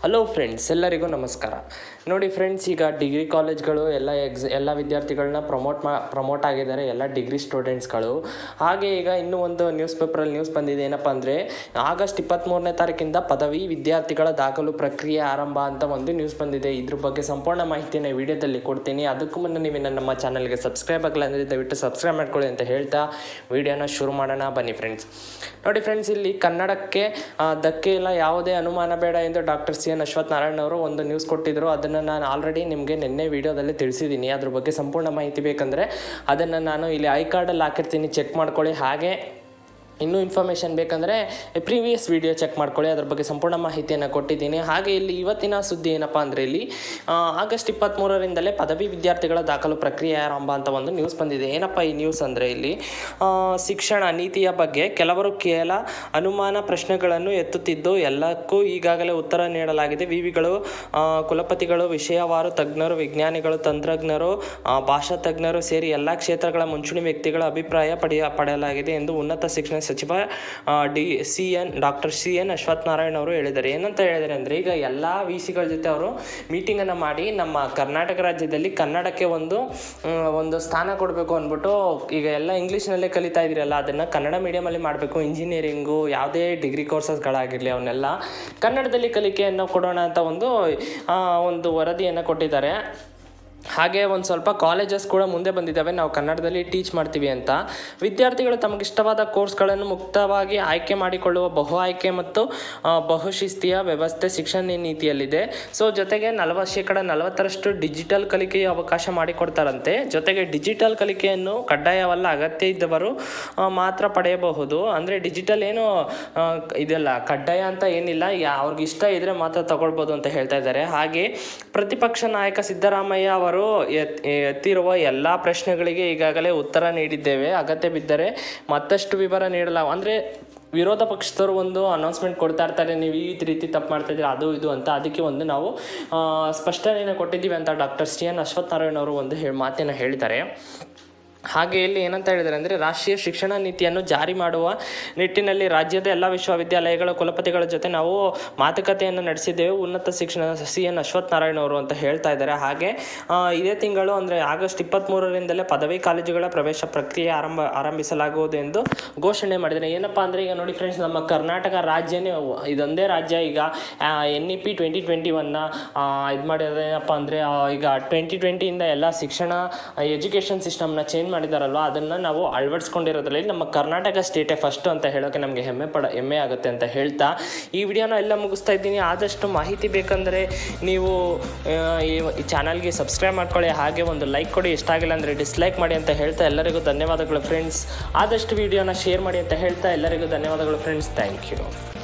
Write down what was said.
hello friends ಎಲ್ಲರಿಗೂ ನಮಸ್ಕಾರ ನೋಡಿ ಫ್ರೆಂಡ್ಸ್ ಈಗ ಡಿಗ್ರಿ ಕಾಲೇಜ್ಗಳು ಎಲ್ಲ ಎಕ್ಸ್ ಎಲ್ಲ ವಿದ್ಯಾರ್ಥಿಗಳನ್ನ ಪ್ರಮೋಟ್ ಮಾ ಪ್ರಮೋಟ್ ಆಗಿದ್ದಾರೆ ಎಲ್ಲ ಡಿಗ್ರಿ ಸ್ಟೂಡೆಂಟ್ಸ್ಗಳು ಹಾಗೆ ಈಗ ಇನ್ನೂ ಒಂದು ನ್ಯೂಸ್ ಪೇಪರಲ್ಲಿ ನ್ಯೂಸ್ ಬಂದಿದೆ ಏನಪ್ಪ ಅಂದರೆ ಆಗಸ್ಟ್ ಇಪ್ಪತ್ತ್ಮೂರನೇ ತಾರೀಕಿಂದ ಪದವಿ ವಿದ್ಯಾರ್ಥಿಗಳ ದಾಖಲು ಪ್ರಕ್ರಿಯೆ ಆರಂಭ ಅಂತ ಒಂದು ನ್ಯೂಸ್ ಬಂದಿದೆ ಇದ್ರ ಬಗ್ಗೆ ಸಂಪೂರ್ಣ ಮಾಹಿತಿನ ವಿಡಿಯೋದಲ್ಲಿ ಕೊಡ್ತೀನಿ ಅದಕ್ಕೂ ಮುನ್ನ ನೀವು ಇನ್ನು ನಮ್ಮ ಚಾನಲ್ಗೆ ಸಬ್ಸ್ಕ್ರೈಬ್ ಆಗಿಲ್ಲ ಅಂದರೆ ದಯವಿಟ್ಟು ಸಬ್ಸ್ಕ್ರೈಬ್ ಮಾಡ್ಕೊಳ್ಳಿ ಅಂತ ಹೇಳ್ತಾ ವಿಡಿಯೋನ ಶುರು ಮಾಡೋಣ ಬನ್ನಿ ಫ್ರೆಂಡ್ಸ್ ನೋಡಿ ಫ್ರೆಂಡ್ಸ್ ಇಲ್ಲಿ ಕನ್ನಡಕ್ಕೆ ಆ, ಧಕ್ಕೆ ಇಲ್ಲ ಯಾವುದೇ ಅನುಮಾನ ಬೇಡ ಎಂದು doctor C N Ashwath Narayan ಅವರು ಒಂದು ನ್ಯೂಸ್ ಕೊಟ್ಟಿದ್ದರು ಅದನ್ನು ನಾನು ಆಲ್ರೆಡಿ ನಿಮಗೆ ನಿನ್ನೆ ವಿಡಿಯೋದಲ್ಲಿ ತಿಳಿಸಿದ್ದೀನಿ ಅದ್ರ ಬಗ್ಗೆ ಸಂಪೂರ್ಣ ಮಾಹಿತಿ ಬೇಕಂದರೆ ಅದನ್ನು ನಾನು ಇಲ್ಲಿ ಐ ಕಾರ್ಡಲ್ಲಿ ಹಾಕಿರ್ತೀನಿ ಚೆಕ್ ಮಾಡ್ಕೊಳ್ಳಿ ಹಾಗೆ ಇನ್ನೂ ಇನ್ಫಾರ್ಮೇಷನ್ ಬೇಕಂದರೆ ಪ್ರೀವಿಯಸ್ ವಿಡಿಯೋ ಚೆಕ್ ಮಾಡ್ಕೊಳ್ಳಿ ಅದ್ರ ಬಗ್ಗೆ ಸಂಪೂರ್ಣ ಮಾಹಿತಿಯನ್ನು ಕೊಟ್ಟಿದ್ದೀನಿ ಹಾಗೆ ಇಲ್ಲಿ ಇವತ್ತಿನ ಸುದ್ದಿ ಏನಪ್ಪ ಅಂದರೆ ಇಲ್ಲಿ ಆ, ಆಗಸ್ಟ್ ಇಪ್ಪತ್ತ್ಮೂರರಿಂದಲೇ ಪದವಿ ವಿದ್ಯಾರ್ಥಿಗಳ ದಾಖಲು ಪ್ರಕ್ರಿಯೆ ಆರಂಭ ಅಂತ ಒಂದು ನ್ಯೂಸ್ ಬಂದಿದೆ ಏನಪ್ಪ ಈ ನ್ಯೂಸ್ ಅಂದರೆ ಇಲ್ಲಿ ಆ, ಶಿಕ್ಷಣ ನೀತಿಯ ಬಗ್ಗೆ ಕೆಲವರು ಕೇಳ ಅನುಮಾನ ಪ್ರಶ್ನೆಗಳನ್ನು ಎತ್ತುತ್ತಿದ್ದು ಎಲ್ಲಕ್ಕೂ ಈಗಾಗಲೇ ಉತ್ತರ ನೀಡಲಾಗಿದೆ ವಿವಿಗಳು ಆ, ಕುಲಪತಿಗಳು ವಿಷಯವಾರು ತಜ್ಞರು ವಿಜ್ಞಾನಿಗಳು ತಂತ್ರಜ್ಞರು ಆ, ಭಾಷಾ ತಜ್ಞರು ಸೇರಿ ಎಲ್ಲ ಕ್ಷೇತ್ರಗಳ ಮುಂಚೂಣಿ ವ್ಯಕ್ತಿಗಳ ಅಭಿಪ್ರಾಯ ಪಡೆಯ ಪಡೆಯಲಾಗಿದೆ ಎಂದು ಉನ್ನತ ಶಿಕ್ಷಣ ಸಚಿವ ಆ, D C N doctor C N Ashwath Narayan ಅವರು ಹೇಳಿದ್ದಾರೆ ಏನಂತ ಹೇಳಿದ್ದಾರೆ ಅಂದರೆ ಈಗ ಎಲ್ಲ ವಿ ಸಿಗಳ ಜೊತೆ ಅವರು ಮೀಟಿಂಗನ್ನು ಮಾಡಿ ನಮ್ಮ ಕರ್ನಾಟಕ ರಾಜ್ಯದಲ್ಲಿ ಕನ್ನಡಕ್ಕೆ ಒಂದು ಮ್, ಒಂದು ಸ್ಥಾನ ಕೊಡಬೇಕು ಅಂದ್ಬಿಟ್ಟು ಈಗ ಎಲ್ಲ ಇಂಗ್ಲೀಷ್ನಲ್ಲೇ ಕಲಿತಾ ಇದ್ದೀರಲ್ಲ ಅದನ್ನು ಕನ್ನಡ ಮೀಡಿಯಮಲ್ಲಿ ಮಾಡಬೇಕು ಇಂಜಿನಿಯರಿಂಗು ಯಾವುದೇ ಡಿಗ್ರಿ ಕೋರ್ಸಸ್ಗಳಾಗಿರಲಿ ಅವನ್ನೆಲ್ಲ ಕನ್ನಡದಲ್ಲಿ ಕಲಿಕೆಯನ್ನು ಕೊಡೋಣ ಅಂತ ಒಂದು ಆ, ಒಂದು ವರದಿಯನ್ನು ಕೊಟ್ಟಿದ್ದಾರೆ ಹಾಗೆ ಒಂದು ಸ್ವಲ್ಪ ಕಾಲೇಜಸ್ ಕೂಡ ಮುಂದೆ ಬಂದಿದ್ದಾವೆ ನಾವು ಕನ್ನಡದಲ್ಲಿ ಟೀಚ್ ಮಾಡ್ತೀವಿ ಅಂತ ವಿದ್ಯಾರ್ಥಿಗಳು ತಮಗಿಷ್ಟವಾದ ಕೋರ್ಸ್ಗಳನ್ನು ಮುಕ್ತವಾಗಿ ಆಯ್ಕೆ ಮಾಡಿಕೊಳ್ಳುವ ಬಹು ಆಯ್ಕೆ ಮತ್ತು ಆ, ಬಹುಶಿಸ್ತಿಯ ವ್ಯವಸ್ಥೆ ಶಿಕ್ಷಣ ನೀತಿಯಲ್ಲಿದೆ ಸೊ ಜೊತೆಗೆ ನಲವತ್ತು ಶೇಕಡ ನಲವತ್ತರಷ್ಟು ಡಿಜಿಟಲ್ ಕಲಿಕೆಯ ಅವಕಾಶ ಮಾಡಿಕೊಡ್ತಾರಂತೆ ಜೊತೆಗೆ ಡಿಜಿಟಲ್ ಕಲಿಕೆಯನ್ನು ಕಡ್ಡಾಯವಲ್ಲ ಅಗತ್ಯ ಇದ್ದವರು ಆ, ಮಾತ್ರ ಪಡೆಯಬಹುದು ಅಂದರೆ ಡಿಜಿಟಲ್ ಏನು ಆ, ಇದೆಲ್ಲ ಕಡ್ಡಾಯ ಅಂತ ಏನಿಲ್ಲ ಯಾ ಅವ್ರಿಗೆ ಇಷ್ಟ ಇದ್ರೆ ಮಾತ್ರ ತಗೊಳ್ಬೋದು ಅಂತ ಹೇಳ್ತಾ ಇದ್ದಾರೆ ಹಾಗೆ ಪ್ರತಿಪಕ್ಷ ನಾಯಕ ಸಿದ್ದರಾಮಯ್ಯ ಅವರು ಎತ್- ಎತ್ತಿರುವ ಎಲ್ಲ ಪ್ರಶ್ನೆಗಳಿಗೆ ಈಗಾಗಲೇ ಉತ್ತರ ನೀಡಿದ್ದೇವೆ ಅಗತ್ಯ ಬಿದ್ದರೆ ಮತ್ತಷ್ಟು ವಿವರ ನೀಡಲಾಗ ಅಂದರೆ ವಿರೋಧ ಪಕ್ಷದವರು ಒಂದು ಅನೌನ್ಸ್ಮೆಂಟ್ ಕೊಡ್ತಾ ಇರ್ತಾರೆ ನೀವು ಈ ರೀತಿ ತಪ್ಪು ಮಾಡ್ತಾ ಇದ್ದೀರಾ ಅದು ಇದು ಅಂತ ಅದಕ್ಕೆ ಒಂದು ನಾವು ಆ, ಸ್ಪಷ್ಟನೆಯನ್ನು ಕೊಟ್ಟಿದ್ದೀವಿ ಅಂತ doctor C N Ashwath Narayan ಅವರು ಒಂದು ಹೇ ಮಾತನ್ನು ಹೇಳಿದ್ದಾರೆ ಹಾಗೆ ಇಲ್ಲಿ ಏನಂತ ಹೇಳಿದ್ದಾರೆ ಅಂದರೆ ರಾಷ್ಟ್ರೀಯ ಶಿಕ್ಷಣ ನೀತಿಯನ್ನು ಜಾರಿ ಮಾಡುವ ನಿಟ್ಟಿನಲ್ಲಿ ರಾಜ್ಯದ ಎಲ್ಲ ವಿಶ್ವವಿದ್ಯಾಲಯಗಳ ಕುಲಪತಿಗಳ ಜೊತೆ ನಾವು ಮಾತುಕತೆಯನ್ನು ನಡೆಸಿದ್ದೇವೆ ಉನ್ನತ ಶಿಕ್ಷಣ ಸಿ ಎನ್ ಅಶ್ವಥ್ ನಾರಾಯಣ್ ಅವರು ಅಂತ ಹೇಳ್ತಾ ಇದ್ದಾರೆ ಹಾಗೆ ಆ, ಇದೇ ತಿಂಗಳು ಅಂದರೆ ಆಗಸ್ಟ್ ಇಪ್ಪತ್ತ್ಮೂರರಿಂದಲೇ ಪದವಿ ಕಾಲೇಜುಗಳ ಪ್ರವೇಶ ಪ್ರಕ್ರಿಯೆ ಆರಂಭ ಆರಂಭಿಸಲಾಗುವುದು ಎಂದು ಘೋಷಣೆ ಮಾಡಿದ್ದಾರೆ ಏನಪ್ಪ ಅಂದರೆ ಈಗ ನೋಡಿ ಫ್ರೆಂಡ್ಸ್ ನಮ್ಮ ಕರ್ನಾಟಕ ರಾಜ್ಯನೇ ಇದೊಂದೇ ರಾಜ್ಯ ಈಗ N E P twenty twenty ಒನ್ನ ಇದು ಮಾಡಿರೋದೇನಪ್ಪ ಅಂದರೆ ಈಗ ಟ್ವೆಂಟಿ ಟ್ವೆಂಟಿಯಿಂದ ಎಲ್ಲ ಶಿಕ್ಷಣ ಎಜುಕೇಷನ್ ಸಿಸ್ಟಮ್ನ ಚೇಂಜ್ ಮಾಡಿದಾರಲ್ವ ಅದನ್ನು ನಾವು ಅಳವಡಿಸ್ಕೊಂಡಿರೋದ್ರಲ್ಲಿ ನಮ್ಮ ಕರ್ನಾಟಕ ಸ್ಟೇಟೇ ಫಸ್ಟು ಅಂತ ಹೇಳೋಕ್ಕೆ ನಮಗೆ ಹೆಮ್ಮೆ ಪಡ ಹೆಮ್ಮೆ ಆಗುತ್ತೆ ಅಂತ ಹೇಳ್ತಾ ಈ ವಿಡಿಯೋನ ಎಲ್ಲ ಮುಗಿಸ್ತಾ ಇದ್ದೀನಿ ಆದಷ್ಟು ಮಾಹಿತಿ ಬೇಕಂದರೆ ನೀವು ಆ, ಈ ಈ ಚಾನಲ್ಗೆ ಸಬ್ಸ್ಕ್ರೈಬ್ ಮಾಡ್ಕೊಳ್ಳಿ ಹಾಗೆ ಒಂದು ಲೈಕ್ ಕೊಡಿ ಇಷ್ಟ ಆಗಿಲ್ಲ ಅಂದರೆ ಡಿಸ್ಲೈಕ್ ಮಾಡಿ ಅಂತ ಹೇಳ್ತಾ ಎಲ್ಲರಿಗೂ ಧನ್ಯವಾದಗಳು ಫ್ರೆಂಡ್ಸ್ ಆದಷ್ಟು ವಿಡಿಯೋನ ಶೇರ್ ಮಾಡಿ ಅಂತ ಹೇಳ್ತಾ ಎಲ್ಲರಿಗೂ ಧನ್ಯವಾದಗಳು ಫ್ರೆಂಡ್ಸ್ ಥ್ಯಾಂಕ್ ಯು